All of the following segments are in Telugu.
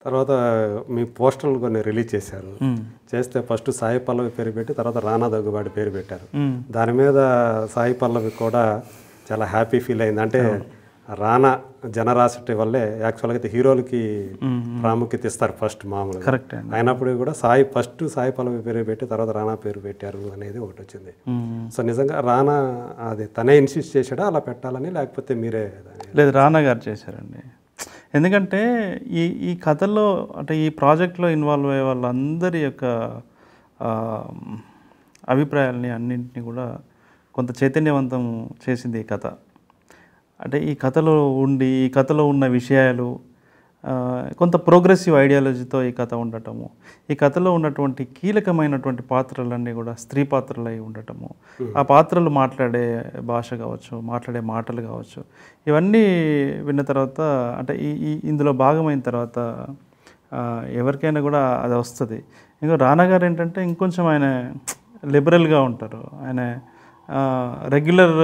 తర్వాత మీ పోస్టర్లు కొన్ని రిలీజ్ చేశారు చేస్తే ఫస్ట్ సాయి పల్లవి పేరు పెట్టి తర్వాత రానా దగ్గుబాటి పేరు పెట్టారు మ్మ్. దాని మీద సాయి పల్లవి కూడా చాలా హ్యాపీ ఫీల్ అయింది అంటే రానా జనరాసిటీ వల్లే యాక్చువల్గా అయితే హీరోలకి ప్రాముఖ్యత ఇస్తారు ఫస్ట్ మామూలుగా కరెక్ట్ అండి అయినప్పుడు కూడా సాయి ఫస్ట్ సాయి పల్లవి పేరు పెట్టి తర్వాత రానా పేరు పెట్టారు అనేది ఒకటి వచ్చింది మ్మ్. సో నిజంగా రానా అది తనే ఇన్సిస్ట్ చేశాడా అలా పెట్టాలని లేకపోతే మీరే దాన్ని- లేదు రానా గారు చేశారండి ఎందుకంటే ఈ ఈ కథల్లో అంటే ఈ ప్రాజెక్ట్లో ఇన్వాల్వ్ అయ్యే వాళ్ళందరి యొక్క ఆ, అభిప్రాయాల్ని అన్నింటినీ కూడా కొంత చైతన్యవంతం చేసింది ఈ కథ అంటే ఈ కథలో ఉండి ఈ కథలో ఉన్న విషయాలు ఆ, కొంత ప్రోగ్రెసివ్ ఐడియాలజీతో ఈ కథ ఉండటము ఈ కథలో ఉన్నటువంటి కీలకమైనటువంటి పాత్రలన్నీ కూడా స్త్రీ పాత్రలు అయి ఉండటము ఆ పాత్రలు మాట్లాడే భాష కావచ్చు మాట్లాడే మాటలు కావచ్చు ఇవన్నీ విన్న తర్వాత అంటే ఈ ఈ ఇందులో భాగమైన తర్వాత ఆ, ఎవరికైనా కూడా అది వస్తుంది ఇంకా రానా గారు ఏంటంటే ఇంకొంచెం ఆయన లిబరల్గా ఉంటారు ఆయన రెగ్యులర్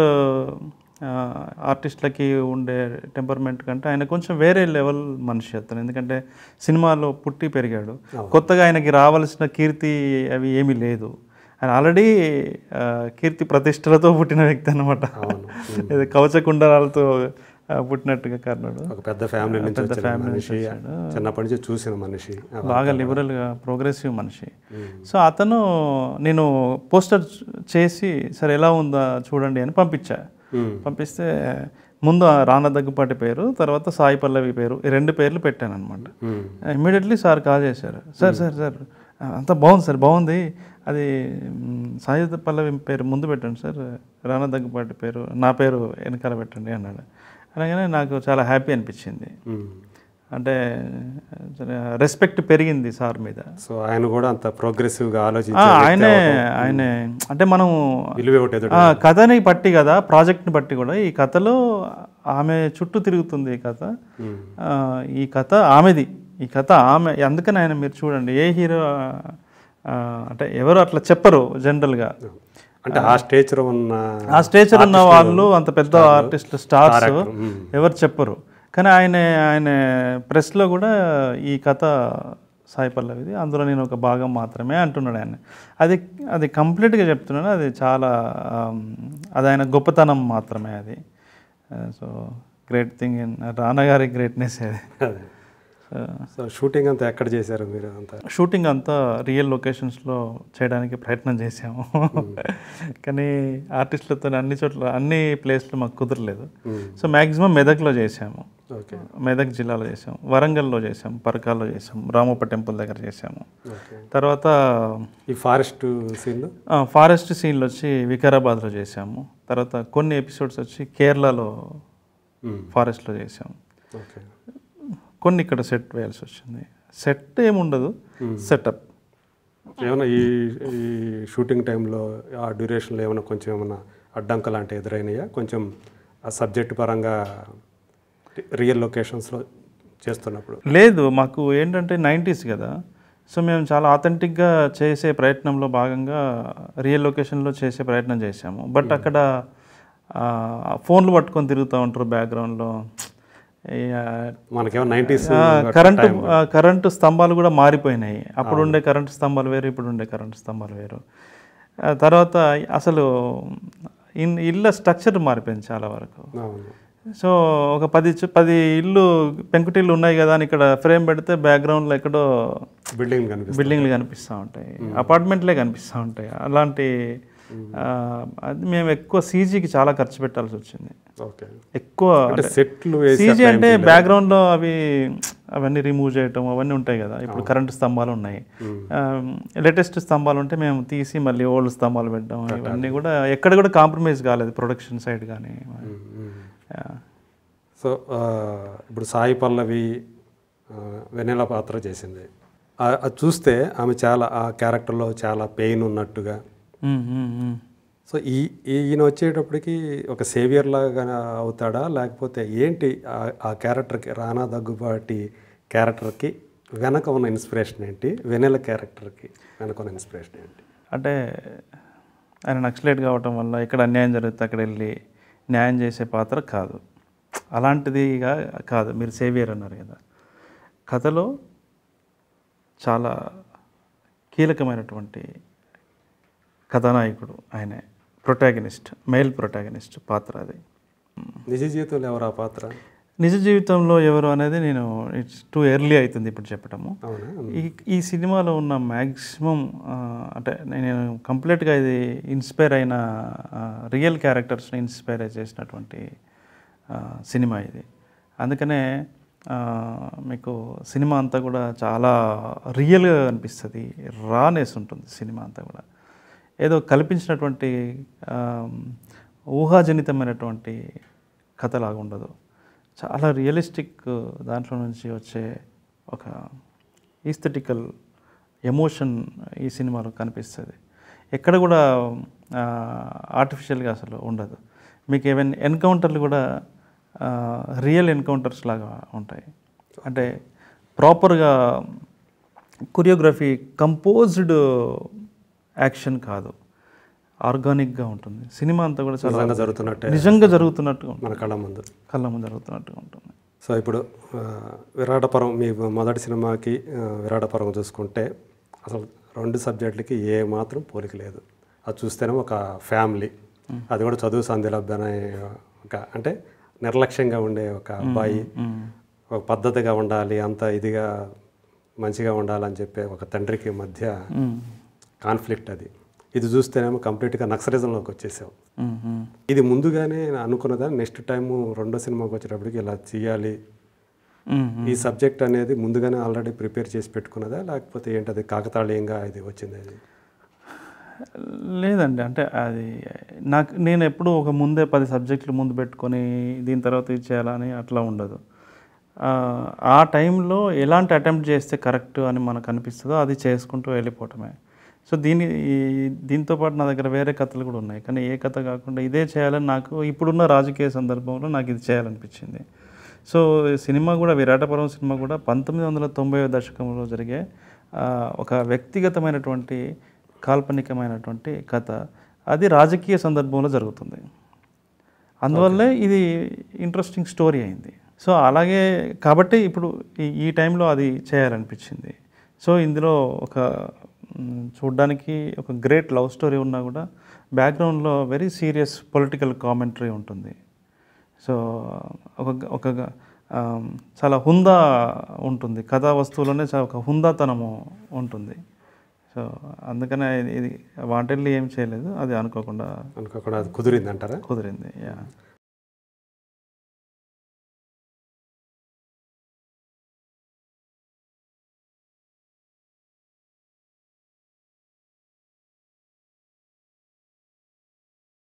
ఆర్టిస్టులకి ఉండే టెంపర్మెంట్ కంటే ఆయన కొంచెం వేరే లెవెల్ మనిషి అతను ఎందుకంటే సినిమాలో పుట్టి పెరిగాడు కొత్తగా ఆయనకి రావాల్సిన కీర్తి అవి ఏమీ లేదు ఆయన ఆల్రెడీ కీర్తి ప్రతిష్టలతో పుట్టిన వ్యక్తి అనమాట ఇది కవచ కుండలాలతో ఆ, పుట్టినట్టుగా కర్ణుడు ఒక పెద్ద ఫ్యామిలీ నుంచి వచ్చిన మనిషి చిన్నప్పటి నుంచి చూసిన మనిషి బాగా లిబరల్గా ప్రోగ్రెసివ్ మనిషి సో అతను నేను పోస్టర్ చేసి సరే ఎలా ఉందా చూడండి అని పంపించా మ్మ్. పంపిస్తే ముందు ఆ రానా దగ్గుపాటి పేరు తర్వాత సాయి పల్లవి పేరు ఈ రెండు పేర్లు పెట్టాను అనమాట మ్మ్. ఇమ్మీడియట్లీ సార్ కాల్ చేశారు సార్ సార్ సార్ అంతా బాగుంది సార్ బాగుంది అది మ్, సాయి పల్లవి పేరు ముందు పెట్టండి సార్ రానా దగ్గుపాటి పేరు నా పేరు వెనకాల పెట్టండి అన్నాడు అనగానే నాకు చాలా హ్యాపీ అనిపించింది మ్మ్. అంటే రెస్పెక్ట్ పెరిగింది సార్ మీద సో ఆయన కూడా అంత ప్రోగ్రెసివ్గా ఆ, ఆలోచించి ఆయనే ఆయనే అంటే మనం విలువ ఒకటి ఎదురు ఆ, కథని బట్టి కదా ప్రాజెక్ట్ని బట్టి కూడా ఈ కథలో ఆమె చుట్టూ తిరుగుతుంది ఈ కథ మ్మ్. ఆ, ఈ కథ ఆమెది ఈ కథ ఆమె అందుకని ఆయన మీరు చూడండి ఏ హీరో ఆ, అంటే ఎవరు అట్లా చెప్పరు జనరల్గా అంటే ఆ స్టేజ్లో ఉన్న ఆ స్టేచర్ ఉన్న వాళ్ళు అంత పెద్ద ఆర్టిస్టులు స్టార్స్ మ్మ్. ఎవరు చెప్పరు కానీ ఆయన ఆయన ప్రెస్లో కూడా ఈ కథ సాయి పల్లవిది అందులో నేను ఒక భాగం మాత్రమే అంటున్నాడు ఆయన అది అది కంప్లీట్గా చెప్తున్నాను అది చాలా ఆమ్, అది ఆయన గొప్పతనం మాత్రమే అది so great thing in Rana గారి గ్రేట్నెస్ అది అదే. సో షూటింగ్ అంతా ఎక్కడ చేశారు మీరు అంతా షూటింగ్ అంతా రియల్ లొకేషన్స్లో చేయడానికి ప్రయత్నం చేసాము కానీ ఆర్టిస్టులతో అన్ని చోట్ల అన్ని ప్లేస్లు మాకు కుదరలేదు మ్మ్. సో మ్యాక్సిమం మెదక్లో చేసాము ఓకే మెదక్ జిల్లాలో చేసాం వరంగల్లో చేసాం పరకాల్లో చేసాం రామప్ప టెంపుల్ దగ్గర చేసాము ఓకే తర్వాత ఈ ఫారెస్ట్ సీన్ ఆ, ఫారెస్ట్ సీన్లు వచ్చి వికారాబాద్లో చేసాము తర్వాత కొన్ని ఎపిసోడ్స్ వచ్చి కేరళలో ఫారెస్ట్లో చేసాం ఓకే కొన్ని ఇక్కడ సెట్ వేయాల్సి వచ్చింది సెట్ ఏముండదు సెటప్ ఏమైనా ఈ ఈ షూటింగ్ టైంలో ఆ డ్యూరేషన్లో ఏమైనా కొంచెం ఏమైనా అడ్డంకులు అంటే ఎదురైనాయా కొంచెం ఆ సబ్జెక్ట్ పరంగా రియల్ లొకేషన్స్లో చేస్తున్నప్పుడు లేదు మాకు ఏంటంటే నైంటీస్ కదా సో మేము చాలా ఆథెంటిక్గా చేసే ప్రయత్నంలో భాగంగా రియల్ లొకేషన్లో చేసే ప్రయత్నం చేసాము బట్ అక్కడ ఆ, ఫోన్లు పట్టుకొని తిరుగుతూ ఉంటారు బ్యాక్గ్రౌండ్లో మనకేమో నైంటీస్ కరెంటు ఆ, కరెంటు స్తంభాలు కూడా మారిపోయినాయి అప్పుడు ఉండే కరెంటు స్తంభాలు వేరు ఇప్పుడు ఉండే కరెంటు స్తంభాలు వేరు ఆ, తర్వాత అసలు ఇన్ ఇళ్ళ స్ట్రక్చర్ మారిపోయింది చాలా వరకు అవును సో ఒక పది చు- పది ఇల్లు పెంకుటిల్లు ఉన్నాయి కదా అని ఇక్కడ ఫ్రేమ్ పెడితే బ్యాక్గ్రౌండ్లో ఎక్కడో బిల్డింగ్ కనిపిస్తుంది బిల్డింగ్లు కనిపిస్తూ ఉంటాయి అపార్ట్మెంట్లే కనిపిస్తూ ఉంటాయి అలాంటి ఆ, అది మేము ఎక్కువ సీజీకి చాలా ఖర్చు పెట్టాల్సి వచ్చింది ఓకే ఎక్కువ అంటే సెట్లు వేసి సీజీ అంటే బ్యాక్గ్రౌండ్లో అవి అవన్నీ రిమూవ్ చేయటం అవన్నీ ఉంటాయి కదా ఇప్పుడు కరెంటు స్తంభాలు ఉన్నాయి లేటెస్ట్ స్తంభాలు ఉంటే మేము తీసి మళ్ళీ ఓల్డ్ స్తంభాలు పెట్టడం ఇవన్నీ కూడా ఎక్కడ కూడా కాంప్రమైజ్ కాలేదు ప్రొడక్షన్ సైడ్ కానీ Yeah. సో ఆ, ఇప్పుడు సాయి పల్లవి ఆ, వెన్నెల పాత్ర చేసింది ఆ- అది చూస్తే ఆమె చాలా ఆ క్యారెక్టర్లో చాలా పెయిన్ ఉన్నట్టుగా మ్మ్, మ్మ్, మ్మ్. సో ఈ ఈయన వచ్చేటప్పటికి ఒక సేవియర్ లాగా అవుతాడా లేకపోతే ఏంటి ఆ- ఆ క్యారెక్టర్కి రానా దగ్గుబాటి క్యారెక్టర్కి వెనక ఉన్న ఇన్స్పిరేషన్ ఏంటి వెనెల క్యారెక్టర్కి వెనక ఉన్న ఇన్స్పిరేషన్ ఏంటి అంటే ఆయన నక్సలైట్ కావటం వల్ల ఎక్కడ అన్యాయం జరిగితే అక్కడ వెళ్ళి న్యాయం చేసే పాత్ర కాదు అలాంటిదిగా కాదు మీరు సేవియర్ అన్నారు కదా కథలో చాలా కీలకమైనటువంటి కథానాయకుడు ఆయనే ప్రొటాగనిస్ట్ మేల్ ప్రొటాగనిస్ట్ పాత్ర అది నిజ జీవితంలో ఎవరు ఆ పాత్ర నిజ జీవితంలో ఎవరు అనేది నేను ఇట్స్ టూ ఎర్లీ అవుతుంది ఇప్పుడు చెప్పటము అవునా ఈ ఈ సినిమాలో ఉన్న మ్యాక్సిమం అంటే నేను కంప్లీట్గా ఇది ఇన్స్పైర్ అయిన రియల్ క్యారెక్టర్స్ని ఇన్స్పైర్ చేసినటువంటి ఆ, సినిమా ఇది అందుకనే ఆ, మీకు సినిమా అంతా కూడా చాలా రియల్గా అనిపిస్తుంది రానెస్ ఉంటుంది సినిమా అంతా కూడా ఏదో కల్పించినటువంటి ఆ, ఊహాజనితమైనటువంటి కథలాగా ఉండదు చాలా రియలిస్టిక్ దాంట్లో నుంచి వచ్చే ఒక ఈస్థెటికల్ ఎమోషన్ ఈ సినిమాలో కనిపిస్తుంది ఎక్కడ కూడా ఆర్టిఫిషియల్గా అసలు ఉండదు మీకు ఏమైనా ఎన్కౌంటర్లు కూడా రియల్ ఎన్కౌంటర్స్ లాగా ఉంటాయి అంటే ప్రాపర్గా కొరియోగ్రఫీ కంపోజ్డ్ యాక్షన్ కాదు ఆర్గానిక్గా ఉంటుంది సినిమా అంతా కూడా చాలా నిజంగా జరుగుతున్నట్టే నిజంగా జరుగుతున్నట్టుగా ఉంటుంది మన కళ్ళ ముందు కళ్ళ ముందు జరుగుతున్నట్టుగా ఉంటుంది సో ఇప్పుడు ఆ, విరాటపురం మీ మొదటి సినిమాకి ఆ, విరాటపురం చూసుకుంటే అసలు రెండు సబ్జెక్టులకి ఏ మాత్రం పోలిక లేదు అది చూస్తేనే ఒక ఫ్యామిలీ అది కూడా చదువు సంధ్యలభ్య అనే ఒక అంటే నిర్లక్ష్యంగా ఉండే ఒక అబ్బాయి ఒక పద్ధతిగా ఉండాలి అంత ఇదిగా మంచిగా ఉండాలని చెప్పే ఒక తండ్రికి మధ్య కాన్ఫ్లిక్ట్ అది ఇది చూస్తేనేమో కంప్లీట్గా నక్సలిజంలోకి వచ్చేసావు మ్మ్, మ్మ్. ఇది ముందుగానే అనుకున్నదా నెక్స్ట్ టైము రెండో సినిమాకి వచ్చేటప్పటికి ఇలా చేయాలి మ్మ్, ఈ సబ్జెక్ట్ అనేది ముందుగానే ఆల్రెడీ ప్రిపేర్ చేసి పెట్టుకున్నదా లేకపోతే ఏంటది కాకతాళీయంగా ఇది వచ్చింది అది లేదండి అంటే అది నాకు నేను ఎప్పుడు ఒక ముందే పది సబ్జెక్టులు ముందు పెట్టుకొని దీని తర్వాత ఇది చేయాలని అట్లా ఉండదు ఆ, ఆ టైంలో ఎలాంటి అటెంప్ట్ చేస్తే కరెక్ట్ అని మనకు అనిపిస్తుందో అది చేసుకుంటూ వెళ్ళిపోవటమే సో దీని ఈ- దీంతో పాటు నా దగ్గర వేరే కథలు కూడా ఉన్నాయి కానీ ఏ కథ కాకుండా ఇదే చేయాలని నాకు ఇప్పుడున్న రాజకీయ సందర్భంలో నాకు ఇది చేయాలనిపించింది సో ఈ సినిమా కూడా విరాటపురం సినిమా కూడా పంతొమ్మిది వందల తొంభై దశకంలో జరిగే ఆ, ఒక వ్యక్తిగతమైనటువంటి కాల్పనికమైనటువంటి కథ అది రాజకీయ సందర్భంలో జరుగుతుంది అందువల్లే ఇది ఇంట్రెస్టింగ్ స్టోరీ అయింది సో అలాగే కాబట్టి ఇప్పుడు ఈ ఈ టైంలో అది చేయాలనిపించింది సో ఇందులో ఒక మ్, చూడ్డానికి ఒక గ్రేట్ లవ్ స్టోరీ ఉన్నా కూడా బ్యాక్గ్రౌండ్లో వెరీ సీరియస్ పొలిటికల్ కామెంటరీ ఉంటుంది సో ఒక ఒక ఆమ్, చాలా హుందా ఉంటుంది కథా వస్తువులోనే చాలా ఒక హుందాతనము ఉంటుంది సో అందుకనే ఇది- ఇది వాంటెడ్లీ ఏం చేయలేదు అది అనుకోకుండా అనుకోకుండా అది కుదిరింది అంటారా కుదిరింది యా